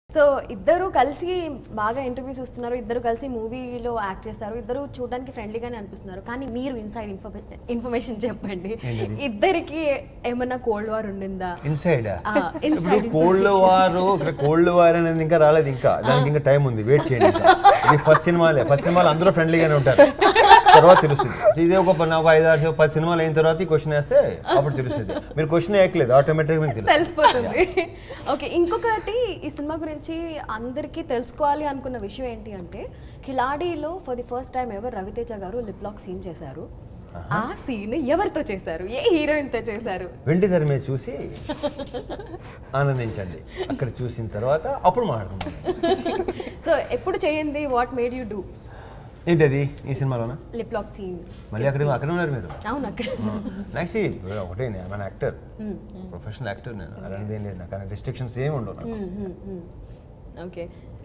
So ఇద్దరు కలిసి బాగా ఇంటర్వ్యూస్ ఇస్తున్నారు ఇద్దరు కలిసి మూవీలో యాక్ట్ చేస్తారు ఇద్దరు చూడడానికి ఫ్రెండ్లీగానే అనిపిస్తున్నారు కానీ మీరు ఇన్సైడ్ ఇన్ఫర్మేషన్ చెప్పండి ఏంటిది? ఇద్దరికి ఏమన్నా కోల్డ్ వార్ ఉండిందా ఇన్సైడ్ ఆ, ఇప్పుడు inside కోల్డ్ information. వార్ ఇక్కడ కోల్డ్ వార్ అనేది ఇంకా రాలేదు ఇంకా దానికి ఇంకా టైం ఉంది వెయిట్ చేయండి ఇంకా. ఇది ఫస్ట్ సినిమాలే ఫస్ట్ సినిమాలు అందరూ ఫ్రెండ్లీగానే ఉంటారు తర్వాత తెలుస్తుంది సో ఇది ఒక ప- ఒక ఐదు ఆరు పది సినిమాలు అయిన తర్వాత ఈ క్వశ్చన్ వేస్తే అప్పుడు తెలుస్తుంది మీరు క్వశ్చన్ వేయట్లేదు ఆటోమేటిక్గా మీకు తెలుస్తుంది తెలిసిపోతుంది ఓకే ఇంకొకటి ఈ సినిమా గురించి అందరికీ తెలుసుకోవాలి అనుకున్న విషయం ఏంటి అంటే కిలాడీలో for the first time ever Ravi Teja garu lip lock scene చేశారు ఆ సీన్ ఎవరితో చేశారు ఏ హీరోయిన్ తో చేశారు వెండి తెర మీద చూసి ఆనందించండి అక్కడ చూసిన తర్వాత అప్పుడు మాట్లాడుకుందాం సో ఎప్పుడు చేయండి వాట్ మేడ్ యూ డూ ఏంటది ఈ సినిమాలోనా లిప్ లాక్ సీన్ మళ్ళీ అక్కడ అక్కడ ఉన్నారు మీరు అవును అక్కడ నెక్స్ట్ ఒకటే నేను మన యాక్టర్ ప్రొఫెషనల్ యాక్టర్ నేను అలాంటిది ఏం లేదు నాకు రిస్ట్రిక్షన్స్ ఏమి ఉండవు నాకు ఓకే